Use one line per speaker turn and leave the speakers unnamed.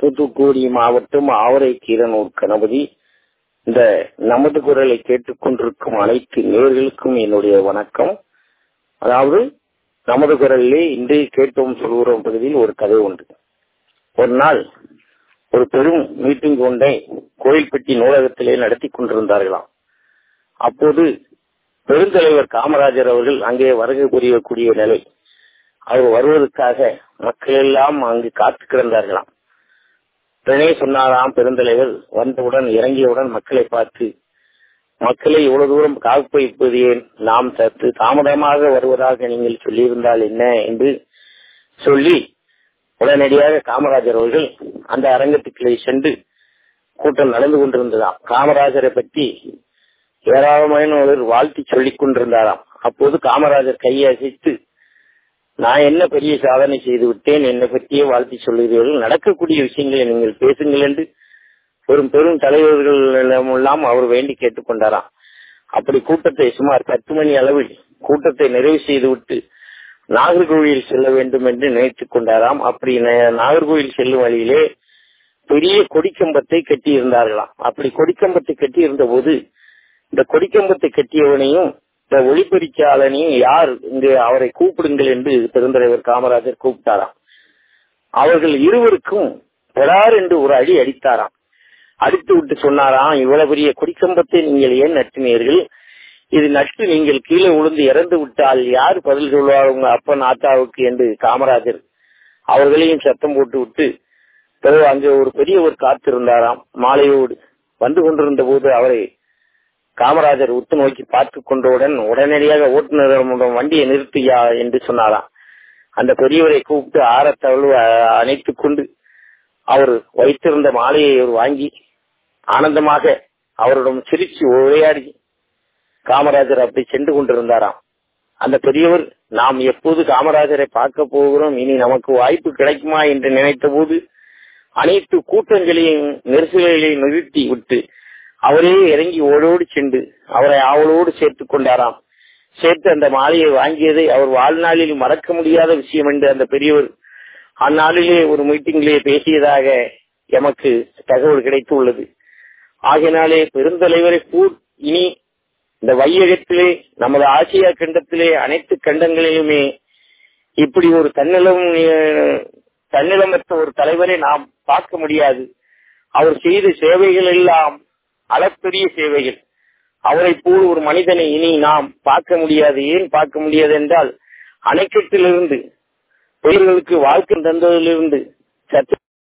தூத்துக்குடி மாவட்டம் ஆவரை கீரனூர் கணபதி இந்த நமது குரலை கேட்டுக்கொண்டிருக்கும் அனைத்து நேர்களுக்கும் என்னுடைய வணக்கம் அதாவது நமது குரலிலே இன்று கேட்டோம் சொல்கிறோம் பகுதியில் ஒரு கதை உண்டு ஒரு நாள் ஒரு பெரும் மீட்டிங் ஒன்றை கோயில்பட்டி நூலகத்திலே நடத்தி கொண்டிருந்தார்களாம் அப்போது பெருந்தலைவர் காமராஜர் அவர்கள் அங்கே வருகை புரியக்கூடிய நிலை அவர் வருவதற்காக மக்கள் எல்லாம் அங்கு காத்து கிடந்தார்களாம் உடனே சொன்னாராம் பெருந்தலைவர் வந்தவுடன் இறங்கியவுடன் மக்களை பார்த்து மக்களை இவ்வளவு தூரம் காப்பது ஏன் நாம் சற்று தாமதமாக வருவதாக நீங்கள் சொல்லியிருந்தால் என்ன என்று சொல்லி உடனடியாக காமராஜர் அவர்கள் அந்த அரங்கத்துக்குள்ளே சென்று கூட்டம் நடந்து கொண்டிருந்ததாம் காமராஜரை பற்றி ஏராளமானவர் வாழ்த்தி சொல்லிக் கொண்டிருந்தாராம் அப்போது காமராஜர் கையை அசைத்து நான் என்ன பெரிய சாதனை செய்து விட்டேன் என்னை பற்றியே வாழ்த்தி சொல்லுகிறீர்கள் நடக்கக்கூடிய விஷயங்களை நீங்கள் பேசுங்கள் என்று பெரும் பெரும் தலைவர்கள் எல்லாம் அவர் வேண்டி கேட்டுக்கொண்டாராம் அப்படி கூட்டத்தை சுமார் பத்து மணி அளவில் கூட்டத்தை நிறைவு செய்துவிட்டு நாகர்கோவில் செல்ல வேண்டும் என்று நினைத்துக் கொண்டாராம் அப்படி நாகர்கோவில் செல்லும் வழியிலே பெரிய கொடிக்கம்பத்தை கட்டி இருந்தார்களாம் அப்படி கொடிக்கம்பத்தை கட்டி இருந்த போது இந்த கொடிக்கம்பத்தை கட்டியவனையும் இந்த ஒளிப்பெரிச்சாளனையும் யார் இங்கு அவரை கூப்பிடுங்கள் என்று பெருந்தலைவர் காமராஜர் கூப்பிட்டாராம் அவர்கள் இருவருக்கும் பெறார் என்று ஒரு அடி அடித்தாராம் அடித்து விட்டு சொன்னாராம் இவ்வளவு பெரிய கொடிக்கம்பத்தை நீங்கள் ஏன் நட்டினீர்கள் இது நட்டு நீங்கள் கீழே விழுந்து இறந்து விட்டால் யார் பதில் சொல்வார் உங்க அப்பன் ஆத்தாவுக்கு என்று காமராஜர் அவர்களையும் சத்தம் போட்டு விட்டு பிறகு அங்கே ஒரு பெரியவர் காத்திருந்தாராம் மாலையோடு வந்து கொண்டிருந்த போது அவரை காமராஜர் உத்து நோக்கி பார்த்து கொண்டவுடன் உடனடியாக ஓட்டுநரிடம் வண்டியை நிறுத்தியா என்று சொன்னாராம் அந்த பெரியவரை கூப்பிட்டு ஆரத்தவள் அணைத்துக் கொண்டு அவர் வைத்திருந்த மாலையை அவர் வாங்கி ஆனந்தமாக அவரிடம் சிரிச்சு உரையாடி காமராஜர் அப்படி சென்று கொண்டிருந்தாராம் அந்த பெரியவர் நாம் எப்போது காமராஜரை பார்க்க போகிறோம் இனி நமக்கு வாய்ப்பு கிடைக்குமா என்று நினைத்த போது அனைத்து கூட்டங்களையும் நெரிசல்களையும் நிறுத்தி விட்டு அவரே இறங்கி ஓடோடு சென்று அவரை ஆவலோடு சேர்த்துக் கொண்டாராம் சேர்த்து அந்த மாலையை வாங்கியதை அவர் வாழ்நாளில் மறக்க முடியாத விஷயம் என்று அந்த பெரியவர் அந்நாளிலே ஒரு மீட்டிங்கிலே பேசியதாக எமக்கு தகவல் கிடைத்துள்ளது ஆகையினாலே பெருந்தலைவரை கூ இனி இந்த வையகத்திலே நமது ஆசியா கண்டத்திலே அனைத்து கண்டங்களிலுமே இப்படி ஒரு தன்னிலம் தன்னிலமற்ற ஒரு தலைவரை நாம் பார்க்க முடியாது அவர் செய்த சேவைகள் எல்லாம் அளப்பெரிய சேவைகள் அவரை போல் ஒரு மனிதனை இனி நாம் பார்க்க முடியாது ஏன் பார்க்க முடியாது என்றால் அணைக்கட்டிலிருந்து உயிர்களுக்கு வாழ்க்கை தந்ததிலிருந்து சற்று